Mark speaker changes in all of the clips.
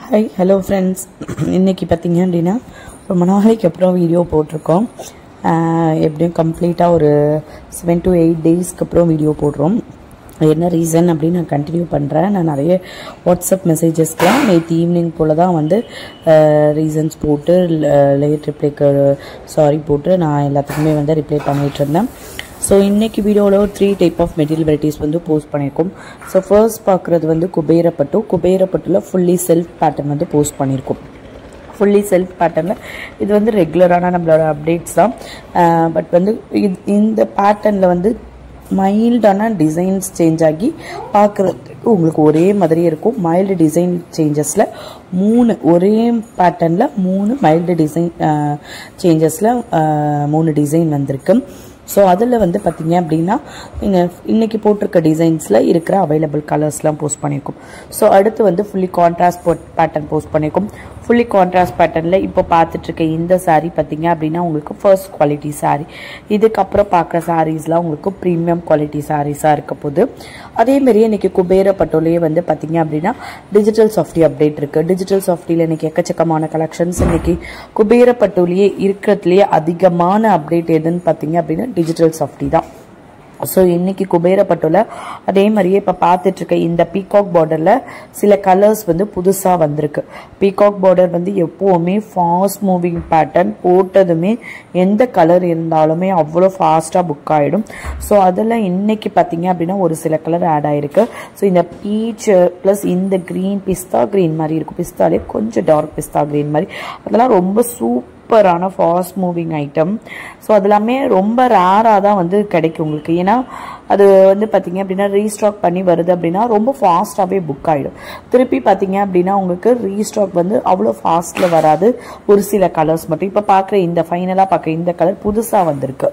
Speaker 1: hi hello friends இன்றைக்கி பார்த்தீங்க அப்படின்னா ரொம்ப நாளைக்கு அப்புறம் வீடியோ போட்டிருக்கோம் ஆஹ் எப்படியும் கம்ப்ளீட்டாக ஒரு செவன் டு எயிட் டேஸ்க்கு அப்புறம் வீடியோ போடுறோம் என்ன ரீசன் அப்படின்னு நான் கண்டினியூ பண்ணுறேன் நான் நிறைய வாட்ஸ்அப் மெசேஜஸ்க்கெலாம் நேற்று ஈவினிங் போல் தான் வந்து ரீசன்ஸ் போட்டு லேட் ரிப்ளைக்கு சாரி போட்டு நான் எல்லாத்துக்குமே வந்து ரிப்ளை பண்ணிகிட்டு இருந்தேன் ஸோ இன்னைக்கு வீடியோவில் ஒரு three type of material varieties வந்து போஸ்ட் பண்ணியிருக்கோம் ஸோ ஃபர்ஸ்ட் பார்க்குறது வந்து குபேரப்பட்டு குபேரப்பட்டுல ஃபுல்லி செல்ஃப் பேட்டர்ன் வந்து போஸ்ட் பண்ணியிருக்கோம் ஃபுல்லி செல்ஃப் பேட்டர்னில் இது வந்து ரெகுலரான நம்மளோட அப்டேட்ஸ் தான் பட் வந்து இது இந்த பேட்டர்னில் வந்து மைல்டான டிசைன்ஸ் சேஞ்ச் ஆகி பார்க்குறதுக்கு உங்களுக்கு ஒரே மாதிரி இருக்கும் மைல்டு டிசைன் சேஞ்சஸில் மூணு ஒரே பேட்டர்னில் மூணு மைல்டு டிசைன் சேஞ்சஸில் மூணு டிசைன் வந்திருக்கு ஸோ அதில் வந்து பார்த்தீங்க அப்படின்னா நீங்கள் இன்றைக்கி போட்டிருக்க டிசைன்ஸில் இருக்கிற அவைலபிள் கலர்ஸ்லாம் போஸ்ட் பண்ணியிருக்கோம் ஸோ அடுத்து வந்து ஃபுல்லி கான்ட்ராஸ்ட் பேட்டர்ன் போஸ்ட் பண்ணியிருக்கோம் ஃபுல்லி கான்ட்ராஸ்ட் பேட்டர்னில் இப்போ பார்த்துட்ருக்க இந்த saree பார்த்தீங்க அப்படின்னா உங்களுக்கு ஃபர்ஸ்ட் குவாலிட்டி saree இதுக்கப்புறம் பார்க்குற சாரீஸ்லாம் உங்களுக்கு ப்ரீமியம் குவாலிட்டி சாரீஸாக இருக்க போது அதேமாரி இன்னைக்கு குபேர பட்டோலையே வந்து பார்த்தீங்க அப்படின்னா டிஜிட்டல் சாஃப்டி அப்டேட் இருக்குது டிஜிட்டல் சாஃப்டியில் இன்னைக்கு எக்கச்சக்கமான கலெக்ஷன்ஸ் இன்னைக்கு குபேர பட்டோலையே இருக்கிறதுலேயே அதிகமான அப்டேட் எதுன்னு பார்த்தீங்க அப்படின்னா டிஜிட்டல் சாஃப்டி தான் ஸோ இன்னைக்கு குபேரப்பட்டுல அதே மாதிரியே இப்போ பார்த்துட்டு இருக்க இந்த பீகாக் பார்டரில் சில கலர்ஸ் வந்து புதுசாக வந்திருக்கு பீகாக் பார்டர் வந்து எப்போவுமே ஃபாஸ்ட் மூவிங் பேட்டர்ன் போட்டதுமே எந்த கலர் இருந்தாலுமே அவ்வளோ ஃபாஸ்ட்டாக புக் ஆகிடும் ஸோ அதில் இன்னைக்கு பார்த்தீங்க அப்படின்னா ஒரு சில கலர் ஆட் ஆயிருக்கு ஸோ இந்த பீச் ப்ளஸ் இந்த க்ரீன் பிஸ்தா க்ரீன் மாதிரி இருக்கும் பிஸ்தாலே கொஞ்சம் டார்க் பிஸ்தா க்ரீன் மாதிரி அதெல்லாம் ரொம்ப சூப் சூப்பரான ஃபாஸ்ட் மூவிங் ஐட்டம் ஸோ அது எல்லாமே ரொம்ப ரேராக தான் வந்து கிடைக்கும் உங்களுக்கு ஏன்னா அது வந்து பார்த்தீங்க அப்படின்னா ரீஸ்டாக் பண்ணி வருது அப்படின்னா ரொம்ப ஃபாஸ்ட்டாகவே புக் ஆகிடும் திருப்பி பார்த்தீங்க அப்படின்னா உங்களுக்கு ரீஸ்டாக் வந்து அவ்வளோ ஃபாஸ்ட்டில் வராது ஒரு சில கலர்ஸ் மட்டும் இப்போ பார்க்குற இந்த ஃபைனலாக பார்க்குற இந்த கலர் புதுசாக வந்திருக்கு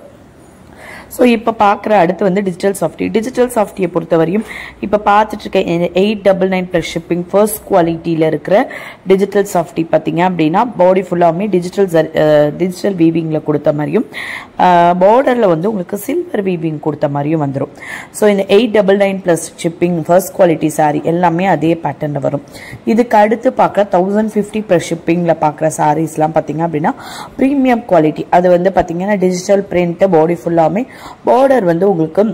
Speaker 1: ஸோ இப்போ பார்க்குற அடுத்து வந்து டிஜிட்டல் சாஃப்டி டிஜிட்டல் சாஃப்டியை பொறுத்தவரையும் இப்போ பார்த்துட்டு இருக்க eight double nine plus shipping first குவாலிட்டியில் இருக்கிற டிஜிட்டல் சாஃப்டி பார்த்தீங்க அப்படின்னா பாடி ஃபுல்லாகவுமே டிஜிட்டல் டிஜிட்டல் வீவிங்கில் கொடுத்த மாதிரியும் பார்டரில் வந்து உங்களுக்கு சில்வர் வீவிங் கொடுத்த மாதிரியும் வந்துடும் ஸோ இந்த eight double nine plus shipping first quality sari எல்லாமே அதே பேட்டர்னில் வரும் இதுக்கு அடுத்து பார்க்குற தௌசண்ட் ஃபிஃப்டி ப்ளஸ் ஷிப்பிங்கில் பார்க்குற சாரீஸ்லாம் பார்த்தீங்க அப்படின்னா ப்ரீமியம் குவாலிட்டி அது வந்து பார்த்தீங்கன்னா டிஜிட்டல் பிரிண்ட்டு பாடி ஃபுல்லாமே பார்டர் வந்து உங்களுக்கு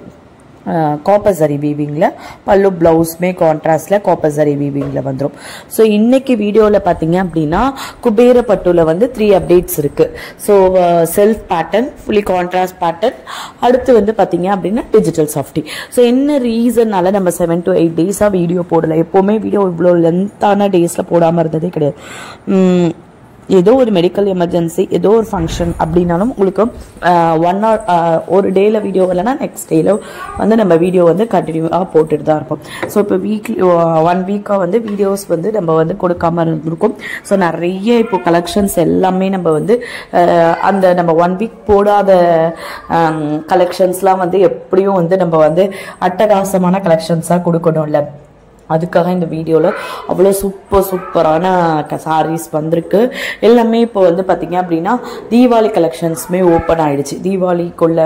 Speaker 1: காப்பர் சரி வீவிங்கில் பல்லு ப்ளவுஸுமே கான்ட்ராஸ்டில் காப்பர் சரி வீவிங்கில் வந்துடும் ஸோ இன்னைக்கு வீடியோவில் பார்த்தீங்க அப்படின்னா குபேர பட்டுல வந்து த்ரீ அப்டேட்ஸ் இருக்குது so self pattern fully contrast pattern அடுத்து வந்து பார்த்தீங்க அப்படின்னா டிஜிட்டல் சாஃப்டி ஸோ என்ன ரீசன்னால நம்ம செவன் டு எயிட் டேஸாக வீடியோ போடலை எப்போவுமே வீடியோ இவ்வளோ லென்த்தான டேஸில் போடாமல் இருந்ததே கிடையாது உம், ஏதோ ஒரு மெடிக்கல் எமர்ஜென்சி ஏதோ ஒரு ஃபங்க்ஷன் அப்படின்னாலும் உங்களுக்கு ஒன் ஹவர் ஒரு டேயில் வீடியோ இல்லைன்னா நெக்ஸ்ட் டேயில் வந்து நம்ம வீடியோ வந்து கண்டினியூவாக போட்டுட்டு தான் இருப்போம் ஸோ இப்போ வீக்லி ஒன் வீக்காக வந்து வீடியோஸ் வந்து நம்ம வந்து கொடுக்காம இருந்திருக்கோம் ஸோ நிறைய இப்போ கலெக்ஷன்ஸ் எல்லாமே நம்ம வந்து அஹ், அந்த நம்ம ஒன் வீக் போடாத கலெக்ஷன்ஸ்லாம் வந்து எப்படியும் வந்து நம்ம வந்து அட்டகாசமான கலெக்ஷன்ஸாக கொடுக்கணும்ல அதுக்காக இந்த வீடியோவில் அவ்வளோ சூப்பர் சூப்பரான சாரீஸ் வந்திருக்கு எல்லாமே இப்போ வந்து பார்த்தீங்க அப்படின்னா தீபாவளி கலெக்ஷன்ஸுமே ஓப்பன் ஆயிடுச்சு தீபாவளிக்குள்ள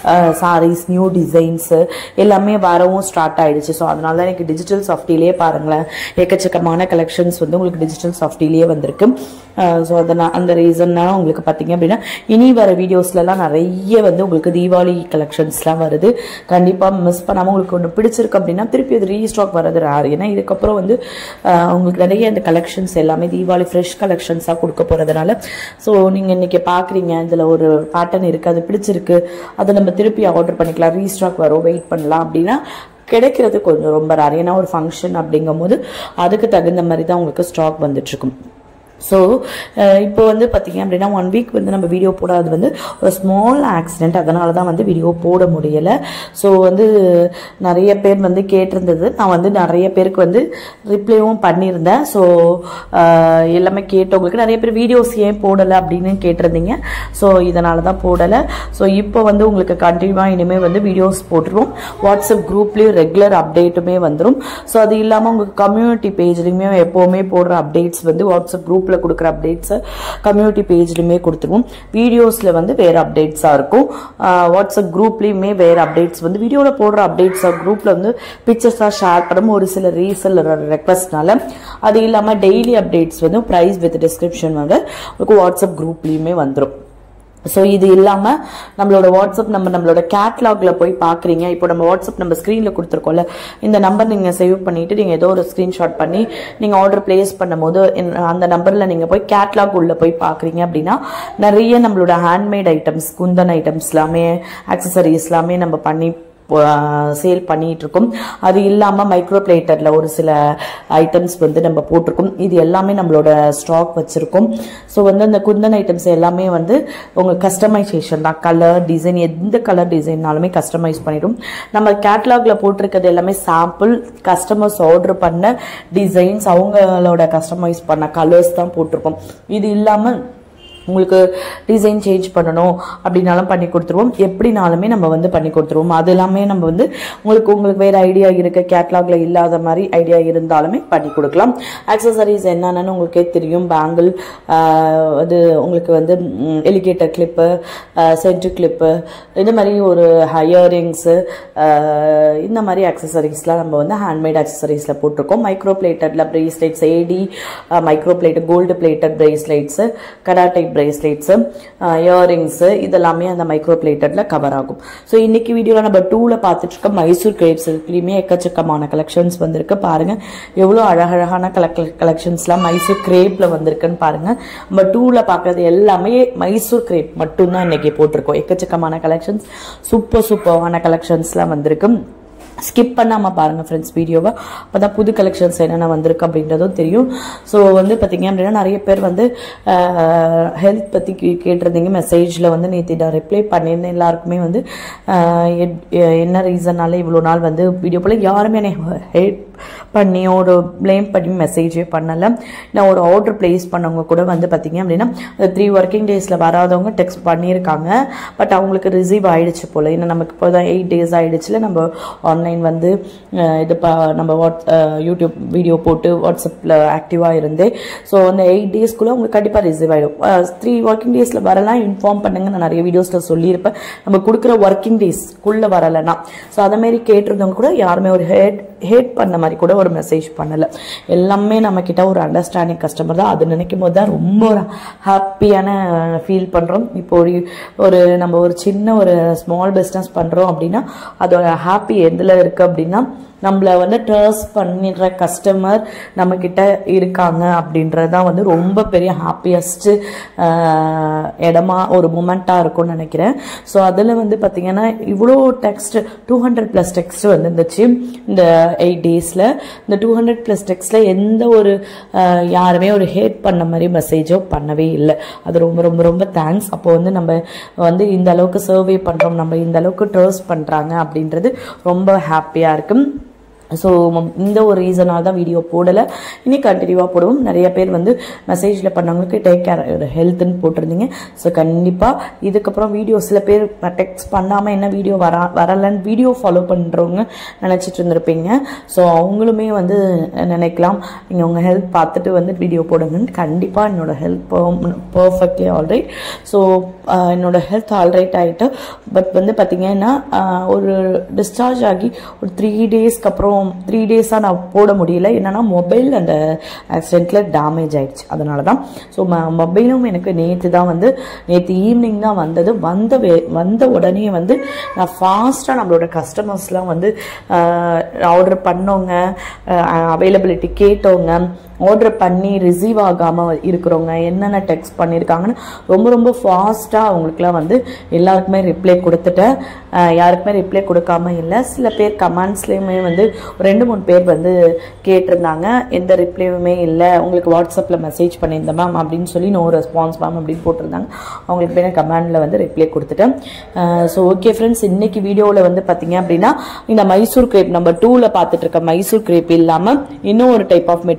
Speaker 1: சாரீஸ் நியூ டிசைன்ஸு எல்லாமே வரவும் ஸ்டார்ட் ஆயிடுச்சு ஸோ அதனால தான் எனக்கு டிஜிட்டல் சாஃப்டிலேயே பாருங்களேன் எக்கச்சக்கமான கலெக்ஷன்ஸ் வந்து உங்களுக்கு டிஜிட்டல் சாஃப்டிலேயே வந்திருக்கு ஸோ அதனால் அந்த ரீசன்னா உங்களுக்கு பார்த்தீங்க அப்படின்னா இனி வர வீடியோஸ்லலாம் நிறைய வந்து உங்களுக்கு தீபாவளி கலெக்ஷன்ஸ்லாம் வருது கண்டிப்பாக மிஸ் பண்ணாமல் உங்களுக்கு ஒன்று பிடிச்சிருக்கு அப்படின்னா திருப்பி அது ரீஸ்டாக் வர்றது ரேர் ஏன்னா இதுக்கப்புறம் வந்து ஆஹ், உங்களுக்கு நிறைய இந்த கலெக்ஷன்ஸ் எல்லாமே தீபாவளி ஃப்ரெஷ் கலெக்ஷன்ஸாக கொடுக்க போகிறதுனால ஸோ நீங்கள் இன்னைக்கு பார்க்குறீங்க இதில் ஒரு பேட்டர்ன் இருக்குது அது பிடிச்சிருக்கு அதை நம்ம திருப்பி ஆர்டர் பண்ணிக்கலாம் ரீஸ்டாக் வரும் வெயிட் பண்ணலாம் அப்படின்னா கிடைக்கிறது கொஞ்சம் ரொம்ப ரேர் ஏன்னா ஒரு ஃபங்க்ஷன் அப்படிங்கும் போது அதுக்கு தகுந்த மாதிரி தான் உங்களுக்கு ஸ்டாக் வந்துட்டுருக்கும் ஸோ இப்போ வந்து பார்த்தீங்க அப்படின்னா ஒன் வீக் வந்து நம்ம வீடியோ போடாது வந்து ஒரு ஸ்மால் ஆக்சிடென்ட் அதனால தான் வந்து வீடியோ போட முடியலை ஸோ வந்து நிறைய பேர் வந்து கேட்டிருந்தது நான் வந்து நிறைய பேருக்கு வந்து ரிப்ளைவும் பண்ணியிருந்தேன் ஸோ எல்லாமே கேட்டவங்களுக்கு நிறைய பேர் வீடியோஸ் ஏன் போடலை அப்படின்னு கேட்டிருந்தீங்க ஸோ இதனால தான் போடலை ஸோ இப்போ வந்து உங்களுக்கு கண்டினியூவாக இனிமேல் வந்து வீடியோஸ் போட்டுருவோம் வாட்ஸ்அப் குரூப்லேயும் ரெகுலர் அப்டேட்டுமே வந்துடும் ஸோ அது இல்லாமல் உங்களுக்கு கம்யூனிட்டி பேஜ்லையுமே எப்போவுமே போடுற அப்டேட்ஸ் வந்து வாட்ஸ்அப் குரூப்பில் குரூப்பில் கொடுக்குற அப்டேட்ஸை கம்யூனிட்டி பேஜ்லையுமே கொடுத்துருவோம் வீடியோஸில் வந்து வேறு அப்டேட்ஸாக இருக்கும் வாட்ஸ்அப் குரூப்லேயுமே வேறு அப்டேட்ஸ் வந்து வீடியோவில் போடுற அப்டேட்ஸாக குரூப்பில் வந்து பிக்சர்ஸாக ஷேர் பண்ணும் ஒரு சில ரீசெல்லர் ரெக்வஸ்ட்னால அது இல்லாமல் டெய்லி அப்டேட்ஸ் வந்து ப்ரைஸ் வித் டிஸ்கிரிப்ஷன் வந்து உங்களுக்கு வாட்ஸ்அப் குரூப்லேயுமே வந்துடும் ஸோ இது இல்லாமல் நம்மளோட வாட்ஸ்அப் நம்ம நம்மளோட கேட்லாக்ல போய் பார்க்குறீங்க இப்போ நம்ம வாட்ஸ்அப் நம்ம ஸ்க்ரீனில் கொடுத்துருக்கோம்ல இந்த நம்பர் நீங்கள் சேவ் பண்ணிட்டு நீங்கள் ஏதோ ஒரு ஸ்க்ரீன்ஷாட் பண்ணி நீங்கள் ஆர்டர் பிளேஸ் பண்ணும்போது இந்த- அந்த நம்பரில் நீங்கள் போய் கேட்லாக் உள்ள போய் பார்க்குறீங்க அப்படின்னா நிறைய நம்மளோட ஹேண்ட்மேட் ஐட்டம்ஸ் குந்தன் ஐட்டம்ஸ் எல்லாமே ஆக்சசரிஸ் எல்லாமே நம்ம பண்ணி சேல் பண்ணிட்டு இருக்கோம் அது இல்லாமல் மைக்ரோ பிளேட்டரில் ஒரு சில ஐட்டம்ஸ் வந்து நம்ம போட்டிருக்கோம் இது எல்லாமே நம்மளோட ஸ்டாக் வச்சுருக்கோம் ஸோ வந்து அந்த குந்தன் ஐட்டம்ஸ் எல்லாமே வந்து உங்கள் கஸ்டமைசேஷன் தான் கலர் டிசைன் எந்த கலர் டிசைன்னாலுமே கஸ்டமைஸ் பண்ணிடும் நம்ம கேட்லாகில் போட்டிருக்கிறது எல்லாமே சாம்பிள் கஸ்டமர்ஸ் ஆர்டர் பண்ண டிசைன்ஸ் அவங்களோட கஸ்டமைஸ் பண்ண கலர்ஸ் தான் போட்டிருக்கோம் இது இல்லாமல் உங்களுக்கு டிசைன் சேஞ்ச் பண்ணணும் அப்படின்னாலும் பண்ணி கொடுத்துருவோம் எப்படினாலுமே நம்ம வந்து பண்ணி கொடுத்துருவோம் அது எல்லாமே நம்ம வந்து உங்களுக்கு உங்களுக்கு வேறு ஐடியா இருக்க கேட்லாக்ல இல்லாத மாதிரி ஐடியா இருந்தாலுமே பண்ணி கொடுக்கலாம் ஆக்சசரிஸ் என்னென்னு உங்களுக்கே தெரியும் பேங்கிள் அது உங்களுக்கு வந்து எலிகேட்டர் கிளிப்பு சென்டர் கிளிப்பு இந்த மாதிரி ஒரு ஹையரிங்ஸு இந்த மாதிரி ஆக்சசரிஸ்லாம் நம்ம வந்து ஹேண்ட்மேட் ஆக்சசரிஸில் போட்டிருக்கோம் மைக்ரோ பிளேட்டடில் bracelets AD micro plate gold plated bracelets கராட்டை பிரேஸ்லெட்ஸு இயரிங்ஸு இதெல்லாமே அந்த மைக்ரோ பிளேட்டடில் கவர் ஆகும் ஸோ இன்னைக்கு வீடியோவில் நம்ம டூவில் பார்த்துட்டு இருக்க மைசூர் கிரேப்ஸ் இதுலேயுமே எக்கச்சக்கமான கலெக்ஷன்ஸ் வந்திருக்கு பாருங்க எவ்வளோ அழகழகான கலெக் கலெக்ஷன்ஸ்லாம் மைசூர் கிரேப்பில் வந்திருக்குன்னு பாருங்க நம்ம டூவில் பார்க்குறது எல்லாமே மைசூர் கிரேப் மட்டும்தான் இன்னைக்கு போட்டிருக்கோம் எக்கச்சக்கமான கலெக்ஷன்ஸ் சூப்பர் சூப்பரான கலெக்ஷன்ஸ்லாம் வந்திருக்கு ஸ்கிப் பண்ணாமல் பாருங்கள் ஃப்ரெண்ட்ஸ் வீடியோவை அப்போ தான் புது கலெக்ஷன்ஸ் என்னென்ன வந்திருக்கு அப்படின்றதும் தெரியும் ஸோ வந்து பார்த்தீங்க அப்படின்னா நிறைய பேர் வந்து ஹெல்த் பற்றி கேட்டிருந்தீங்க மெசேஜில் வந்து நேற்று நான் ரிப்ளை பண்ணியிருந்தேன் எல்லாருக்குமே வந்து ஆஹ் எட்- என்ன ரீசன்னால இவ்வளோ நாள் வந்து வீடியோ போல் யாருமே என்னை ஹெல்ப் பண்ணி ஒரு ப்ளேம் பண்ணி மெசேஜே பண்ணலை நான் ஒரு ஆர்டர் ப்ளேஸ் பண்ணவங்க கூட வந்து பார்த்தீங்க அப்படின்னா த்ரீ ஒர்க்கிங் டேஸில் வராதவங்க டெக்ஸ்ட் பண்ணியிருக்காங்க பட் அவங்களுக்கு ரிசீவ் ஆயிடுச்சு போல் ஏன்னா நமக்கு இப்போ தான் எயிட் டேஸ் ஆயிடுச்சுல நம்ம ஆன்லைன் வந்து அஹ், இது ப நம்ம வாட்ஸ் அஹ், யூடியூப் வீடியோ போட்டு வாட்ஸ்அப்பில் ஆக்டிவாக இருந்து ஸோ அந்த எயிட் டேஸ்க்குள்ளே உங்களுக்கு கண்டிப்பாக ரிசீவ் ஆகிடும் த்ரீ ஒர்க்கிங் டேஸில் வரலாம் இன்ஃபார்ம் பண்ணுங்க நான் நிறைய வீடியோஸில் சொல்லியிருப்பேன் நம்ம கொடுக்குற ஒர்க்கிங் டேஸ்க்குள்ளே வரலைன்னா ஸோ அதை மாதிரி கேட்டிருந்தவங்க கூட யாருமே ஒரு ஹேட் ஹேட் பண்ண மாதிரி கூட ஒரு மெசேஜ் பண்ணலை எல்லாமே நம்ம கிட்ட ஒரு அண்டர்ஸ்டாண்டிங் கஸ்டமர் தான் அது நினைக்கும் போது தான் ரொம்ப ஒரு ஹாப்பியான ஃபீல் பண்ணுறோம் இப்போ ஒரு ஒரு நம்ம ஒரு சின்ன ஒரு ஸ்மால் பிஸ்னஸ் பண்ணுறோம் அப்படின்னா அதோட ஹாப்பி எதில் இருக்குது அப்படின்னா நம்மளை வந்து ட்ரஸ்ட் பண்ணிடுற கஸ்டமர் நம்மக்கிட்ட இருக்காங்க அப்படின்றது தான் வந்து ரொம்ப பெரிய ஹாப்பியஸ்ட்டு இடமா ஒரு மூமெண்ட்டாக இருக்கும்னு நினைக்கிறேன் ஸோ அதில் வந்து பார்த்திங்கன்னா இவ்வளோ text two hundred plus text வந்து இருந்துச்சு இந்த எயிட் டேஸில் இந்த டூ ஹண்ட்ரட் ப்ளஸ் டெக்ஸ்டில் எந்த ஒரு அஹ், யாருமே ஒரு ஹேட் பண்ண மாதிரி மெசேஜோ பண்ணவே இல்லை அது ரொம்ப ரொம்ப ரொம்ப தேங்க்ஸ் அப்போ வந்து நம்ம வந்து இந்த அளவுக்கு சர்வே பண்ணுறோம் நம்ம இந்த அளவுக்கு ட்ரஸ்ட் பண்ணுறாங்க அப்படின்றது ரொம்ப ஹாப்பியாக இருக்கும் ஸோ இந்த ஒரு ரீசனால் தான் வீடியோ போடலை இனி கண்டினியூவாக போடுவோம் நிறைய பேர் வந்து மெசேஜில் பண்ணவங்களுக்கு டேக் கேர் ஹெல்த்துன்னு போட்டிருந்தீங்க ஸோ கண்டிப்பாக இதுக்கப்புறம் வீடியோ சில பேர் டெக்ஸ்ட் பண்ணாமல் என்ன வீடியோ வரா வரலன்னு வீடியோ ஃபாலோ பண்ணுறவங்க நினச்சிட்டு இருந்திருப்பீங்க ஸோ அவங்களுமே வந்து நினைக்கலாம் நீங்கள் உங்கள் ஹெல்த் பார்த்துட்டு வந்து வீடியோ போடுங்கன்னு கண்டிப்பாக என்னோட ஹெல்த் பர்ஃபெக்ட்லி ஆல்ரைட் ஸோ என்னோட ஹெல்த் ஆல்ரைட் ஆகிட்டு பட் வந்து பார்த்தீங்கன்னா ஆஹ், ஒரு டிஸ்சார்ஜ் ஆகி ஒரு த்ரீ டேஸ்க்கு அப்புறம் த்ரீ டேஸாக நான் போட முடியல என்னன்னா மொபைல் அந்த ஆக்சிடெண்ட்டில் டேமேஜ் ஆயிடுச்சு அதனால தான் ஸோ மொபைலும் எனக்கு நேற்று தான் வந்து நேற்று ஈவினிங் தான் வந்தது வந்த வே வந்த உடனே வந்து நான் ஃபாஸ்ட்டாக நம்மளோட கஸ்டமர்ஸ்லாம் வந்து ஆர்டர் பண்ணவங்க அவைலபிலிட்டி கேட்டவங்க ஆர்டர் பண்ணி ரிசீவ் ஆகாமல் இருக்கிறவங்க என்னென்ன டெக்ஸ்ட் பண்ணியிருக்காங்கன்னு ரொம்ப ரொம்ப ஃபாஸ்ட்டாக அவங்களுக்குலாம் வந்து எல்லாருக்குமே ரிப்ளை கொடுத்துட்டேன் அஹ் யாருக்குமே ரிப்ளை கொடுக்காம இல்லை சில பேர் கமெண்ட்ஸ்லேயுமே வந்து ஒரு ரெண்டு மூணு பேர் வந்து கேட்டிருந்தாங்க எந்த ரிப்ளையுமே இல்லை உங்களுக்கு வாட்ஸ்அப்பில் மெசேஜ் பண்ணியிருந்தேன் மேம் அப்படின்னு சொல்லி நோ ரெஸ்பான்ஸ் மேம் அப்படின்னு போட்டிருந்தாங்க அவங்களுக்கு போய் நான் கமெண்டில் வந்து ரிப்ளை கொடுத்துட்டேன் ஸோ ஓகே ஃப்ரெண்ட்ஸ் இன்னைக்கு வீடியோவில் வந்து பார்த்தீங்க அப்படின்னா இந்த மைசூர் கிரேப் நம்பர் டூவில் பார்த்துட்டு இருக்க மைசூர் கிரேப் இல்லாமல் இன்னும் ஒரு type of material variety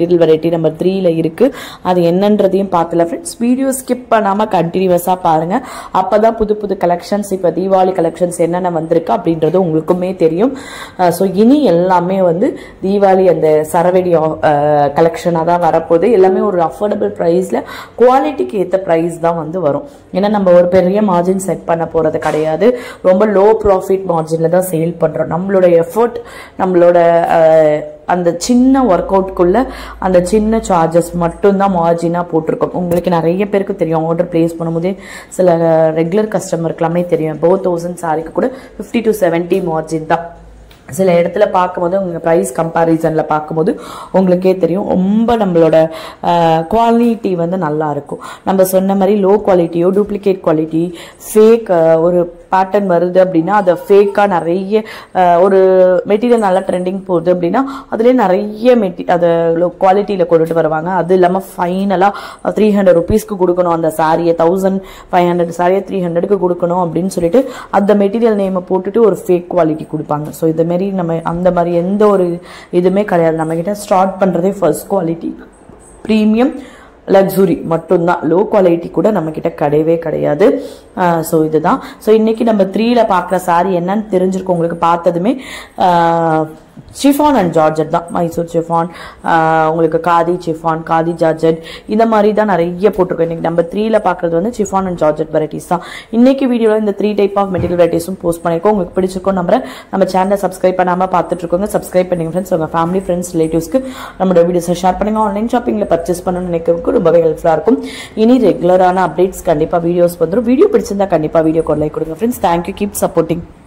Speaker 1: variety number த்ரீல இருக்கு அது என்னன்றதையும் பார்த்துல ஃப்ரெண்ட்ஸ் வீடியோ ஸ்கிப் பண்ணாம கண்டினியூஸாக பாருங்க அப்பதான் புது புது கலெக்ஷன்ஸ் இப்போ தீபாவளி கலெக்ஷன்ஸ் என்னென்ன வந்திருக்கு அப்படின்றது உங்களுக்குமே தெரியும் ஸோ இனி எல்லாமே வந்து தீபாவளி அந்த சரவெடி கலெக்ஷனாக தான் வரப்போகுது எல்லாமே ஒரு அஃபோர்டபுள் ப்ரைஸில் குவாலிட்டிக்கு ஏற்ற ப்ரைஸ் தான் வந்து வரும் ஏன்னா நம்ம ஒரு பெரிய மார்ஜின் செட் பண்ண போகிறது கிடையாது ரொம்ப லோ ப்ராஃபிட் மார்ஜினில் தான் சேல் பண்ணுறோம் நம்மளோட எஃபர்ட் நம்மளோட அஹ், அந்த சின்ன ஒர்க் அவுட்குள்ள அந்த சின்ன சார்ஜஸ் மட்டும்தான் மார்ஜினாக போட்டிருக்கோம் உங்களுக்கு நிறைய பேருக்கு தெரியும் ஆர்டர் ப்ளேஸ் பண்ணும்போதே சில ரெகுலர் கஸ்டமருக்குலாமே தெரியும் போ தௌசண்ட் சாரிக்கு கூட ஃபிஃப்டி டு செவன்ட்டி மார்ஜின் தான் சில இடத்துல பார்க்கும்போது உங்கள் ப்ரைஸ் கம்பேரிசனில் பார்க்கும்போது உங்களுக்கே தெரியும் ரொம்ப நம்மளோட குவாலிட்டி வந்து நல்லா இருக்கும் நம்ம சொன்ன மாதிரி லோ குவாலிட்டியோ டூப்ளிகேட் குவாலிட்டி ஃபேக் ஒரு பேட்டர்ன் வருது அப்படின்னா அதை ஃபேக்காக நிறைய அஹ், ஒரு மெட்டீரியல் நல்லா ட்ரெண்டிங் போகுது அப்படின்னா அதுலேயே நிறைய மெட்டி அதை குவாலிட்டியில் கொண்டுட்டு வருவாங்க அது இல்லாமல் ஃபைனலாக த்ரீ ஹண்ட்ரட் ருபீஸ்க்கு கொடுக்கணும் அந்த சாரியை தௌசண்ட் ஃபைவ் ஹண்ட்ரட் சாரியை த்ரீ ஹண்ட்ரடுக்கு கொடுக்கணும் அப்படின்னு சொல்லிட்டு அந்த மெட்டீரியல் நேமை போட்டுட்டு ஒரு ஃபேக் குவாலிட்டி கொடுப்பாங்க ஸோ இந்த மாதிரி நம்ம அந்த மாதிரி எந்த ஒரு இதுவுமே கிடையாது நம்ம கிட்ட ஸ்டார்ட் பண்ணுறதே ஃபர்ஸ்ட் குவாலிட்டி ப்ரீமியம் லக்ஸுரி மட்டும்தான் லோ குவாலிட்டி கூட நம்ம கிட்ட கிடையவே கிடையாது ஸோ இதுதான் ஸோ இன்னைக்கு நம்ம த்ரீல பார்க்குற சாரி என்னன்னு தெரிஞ்சிருக்கும் உங்களுக்கு பார்த்ததுமே சிஃபான் அண்ட் ஜார்ஜெட் தான் மைசூர் சிஃபான் உங்களுக்கு காதி சிஃபான் காதி ஜார்ஜெட் இந்த மாதிரி தான் நிறைய போட்டிருக்கோம் இன்னைக்கு நம்ம த்ரீல பார்க்குறது வந்து சிஃபான் அண்ட் ஜார்ஜெட் வெரைட்டிஸ் தான் இன்னைக்கு வீடியோவில் இந்த த்ரீ டைப் ஆஃப் மெட்டீரியல் வெரைட்டிஸும் போஸ்ட் பண்ணியிருக்கோம் உங்களுக்கு பிடிச்சிருக்கோம் நம்புறேன் நம்ம சேனலை சப்ஸ்கிரைப் பண்ணாமல் பார்த்துட்டு இருக்கோங்க சப்ஸ்கிரைப் பண்ணுங்க ஃப்ரெண்ட்ஸ் உங்கள் ஃபேமிலி ஃப்ரெண்ட்ஸ் ரிலேட்டிவ்ஸ்க்கு நம்மளோட வீடியோஸை ஷேர் பண்ணுங்க ஆன்லைன் ஷாப்பிங்கில் பர்ச்சேஸ் பண்ணணும்னு நினைக்கிறதுக்கு ரொம்பவே ஹெல்ப்ஃபுல்லாக இருக்கும் இனி ரெகுலரான அப்டேட்ஸ் கண்டிப்பாக வீடியோஸ் வந்துடும் வீடியோ பிடிச்சிருந்தா கண்டிப்பாக வீடியோ லைக் கொடுங்க ஃப்ரெண்ட்ஸ் தேங்க்யூ கீப் சப்போர்ட்டிங்